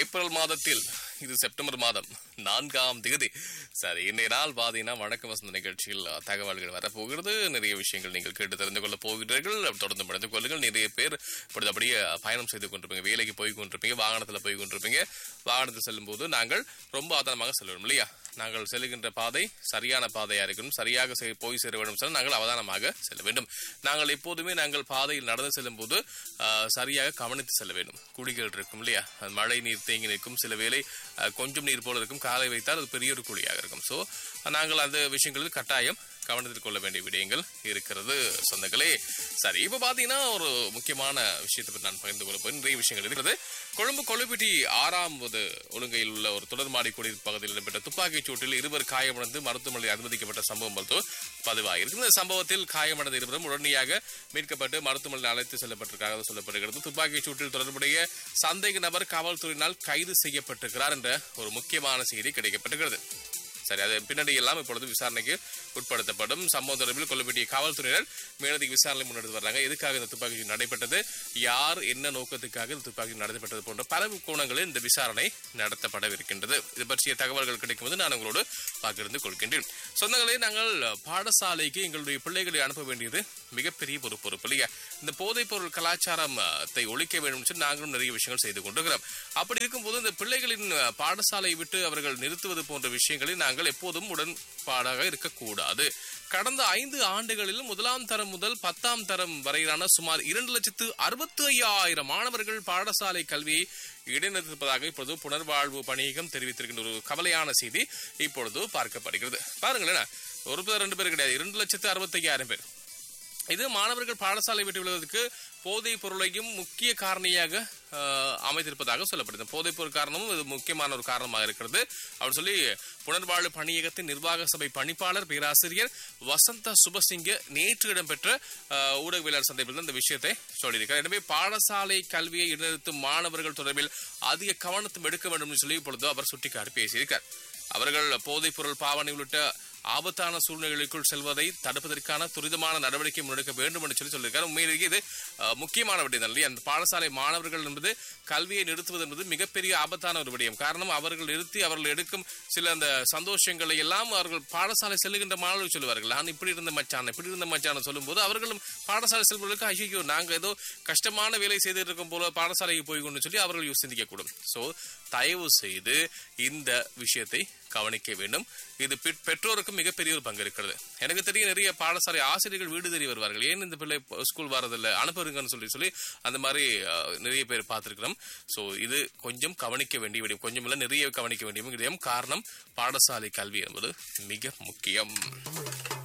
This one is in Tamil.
ஏப்ரல் மாதத்தில் இது செப்டம்பர் மாதம் நான்காம் தேதி சரி இன்றைய நாள் பாத்தீங்கன்னா வணக்க வசந்த நிகழ்ச்சியில் தகவல்கள் வரப்போகிறது நிறைய விஷயங்கள் நீங்கள் கேட்டு தெரிந்து கொள்ள போகிறீர்கள் தொடர்ந்து படிந்து கொள்ளுங்கள் நிறைய பேர் இப்பொழுது அப்படியே பயணம் செய்து கொண்டிருப்பீங்க வேலைக்கு போய் கொண்டிருப்பீங்க வாகனத்தில் போய் கொண்டிருப்பீங்க வாகனத்தில் செல்லும் போது நாங்கள் ரொம்ப ஆதாரமாக செல்லணும் இல்லையா நாங்கள் செல்லுகின்ற பாதை சரியான பாதையா இருக்கணும் சரியாக செ- போய் சேர வேண்டும் சொன்னால் நாங்கள் அவதானமாக செல்ல வேண்டும் நாங்கள் எப்போதுமே நாங்கள் பாதையில் நடந்து செல்லும் போது ஆஹ், சரியாக கவனித்து செல்ல வேண்டும் குழிகள் இருக்கும் இல்லையா அது மழை நீர் தேங்கி நிற்கும் சில வேளை ஆஹ், கொஞ்சம் நீர் போல இருக்கும் காலை வைத்தால் அது பெரிய ஒரு குழியாக இருக்கும் ஸோ நாங்கள் அந்த விஷயங்களில் கட்டாயம் கவனத்தில் கொள்ள வேண்டிய விடயங்கள் இருக்கிறது சொந்தங்களே சரி இப்போ பார்த்தீங்கன்னா ஒரு முக்கியமான விஷயத்தை பற்றி நான் பகிர்ந்து கொள்ள போய் நிறைய விஷயங்கள் இருக்கிறது கொழும்பு கொள்ளுப்பிட்டி ஆறாவது ஒழுங்கையில் உள்ள ஒரு தொடர்மாடி குடியிருப்பு பகுதியில் இடம்பெற்ற துப்பாக்கிச் சூட்டில் இருவர் காயமடைந்து மருத்துவமனையில் அனுமதிக்கப்பட்ட சம்பவம் வந்து பதிவாகிருக்கு இந்த சம்பவத்தில் காயமடைந்த இருவரும் உடனடியாக மீட்கப்பட்டு மருத்துவமனையில் அழைத்து செல்லப்பட்டிருக்காக சொல்லப்படுகிறது துப்பாக்கிச் சூட்டில் தொடர்புடைய சந்தேக நபர் காவல்துறையினால் கைது செய்யப்பட்டிருக்கிறார் என்ற ஒரு முக்கியமான செய்தி கிடைக்கப்பட்டிருக்கிறது சரி அது பின்னணி எல்லாம் இப்பொழுது விசாரணைக்கு உட்படுத்தப்படும் சம்பவம் தொடர்பில் கொல்லப்பட்டிய காவல்துறையினர் மேலதிக விசாரணை முன்னெடுத்து வர்றாங்க எதுக்காக இந்த துப்பாக்கி நடைபெற்றது யார் என்ன நோக்கத்துக்காக இந்த துப்பாக்கி நடத்தப்பட்டது போன்ற பல கோணங்களில் இந்த விசாரணை நடத்தப்படவிருக்கின்றது இது பற்றிய தகவல்கள் கிடைக்கும்போது நான் உங்களோடு பகிர்ந்து கொள்கின்றேன் சொந்தங்களே நாங்கள் பாடசாலைக்கு எங்களுடைய பிள்ளைகளை அனுப்ப வேண்டியது மிகப்பெரிய ஒரு பொறுப்பு இல்லையா இந்த போதைப் பொருள் கலாச்சாரத்தை ஒழிக்க வேண்டும் சொல்லி நாங்களும் நிறைய விஷயங்கள் செய்து கொண்டிருக்கிறோம் அப்படி இருக்கும்போது இந்த பிள்ளைகளின் அஹ், பாடசாலையை விட்டு அவர்கள் நிறுத்துவது போன்ற விஷயங்களில் நாங்கள் எப்போதும் உடன்பாடாக இருக்கக்கூடாது கடந்த ஐந்து ஆண்டுகளில் முதலாம் தரம் முதல் பத்தாம் தரம் வரையிலான சுமார் இரண்டு லட்சத்து அறுபத்தி ஐயாயிரம் மாணவர்கள் பாடசாலை கல்வியை இடைநிறுத்திருப்பதாக இப்பொழுது புனர்வாழ்வு பணியகம் தெரிவித்திருக்கின்ற ஒரு கவலையான செய்தி இப்பொழுது பார்க்கப்படுகிறது பாருங்களேன் ஒரு பேர் ரெண்டு பேர் கிடையாது இரண்டு லட்சத்து அறுபத்தி ஐயாயிரம் பேர் இது மாணவர்கள் பாடசாலை விட்டு விடுவதற்கு போதைப் பொருளையும் முக்கிய காரணியாக ஆஹ், அமைத்திருப்பதாக சொல்லப்படுது போதைப் பொருள் காரணமும் இது முக்கியமான ஒரு காரணமாக இருக்கிறது அவர் சொல்லி புனர்வாழ்வு பணியகத்தின் நிர்வாக சபை பணிப்பாளர் பேராசிரியர் வசந்த சுபசிங்க நேற்று இடம்பெற்ற ஆஹ், ஊடகவியலாளர் சந்திப்பில் இந்த விஷயத்தை சொல்லியிருக்கிறார் எனவே பாடசாலை கல்வியை இடைநிறுத்தும் மாணவர்கள் தொடர்பில் அதிக கவனத்தும் எடுக்க வேண்டும் என்று சொல்லி இப்பொழுது அவர் சுட்டிக்காட்டி பேசியிருக்கார் அவர்கள் போதைப் பொருள் பாவனை உள்ளிட்ட ஆபத்தான சூழ்நிலைகளுக்குள் செல்வதை தடுப்பதற்கான துரிதமான நடவடிக்கை முன்னெடுக்க வேண்டும் என்று சொல்லி சொல்லியிருக்காரு உண்மையிலேயே இது அஹ், முக்கியமான விடயம் தான் இல்லையா அந்த பாடசாலை மாணவர்கள் என்பது கல்வியை நிறுத்துவது என்பது மிகப்பெரிய ஆபத்தான ஒரு விடயம் காரணம் அவர்கள் நிறுத்தி அவர்கள் எடுக்கும் சில அந்த சந்தோஷங்களை எல்லாம் அவர்கள் பாடசாலை செல்லுகின்ற மாணவர்கள் சொல்லுவார்கள் நான் இப்படி இருந்த மச்சான் இப்படி இருந்த மச்சான் சொல்லும்போது அவர்களும் பாடசாலை செல்வதற்கு ஐயோ நாங்க ஏதோ கஷ்டமான வேலை செய்துட்டு இருக்கும் போல பாடசாலைக்கு போய் கொண்டு சொல்லி அவர்கள் சிந்திக்க கூடும் சோ தயவு செய்து இந்த விஷயத்தை கவனிக்க வேண்டும் இது பெ- பெற்றோருக்கும் மிகப்பெரிய ஒரு பங்கு இருக்கிறது எனக்கு தெரியும் நிறைய பாடசாலை ஆசிரியர்கள் வீடு தேடி வருவார்கள் ஏன் இந்த பிள்ளை ப- ஸ்கூல் வரதில்லை அனுப்புறீங்கன்னு சொல்லி சொல்லி அந்த மாதிரி அஹ், நிறைய பேர் பார்த்திருக்கிறோம் சோ இது கொஞ்சம் கவனிக்க வேண்டிய விடயம் கொஞ்சம் இல்ல நிறைய கவனிக்க வேண்டிய விடயம் காரணம் பாடசாலை கல்வி என்பது மிக முக்கியம்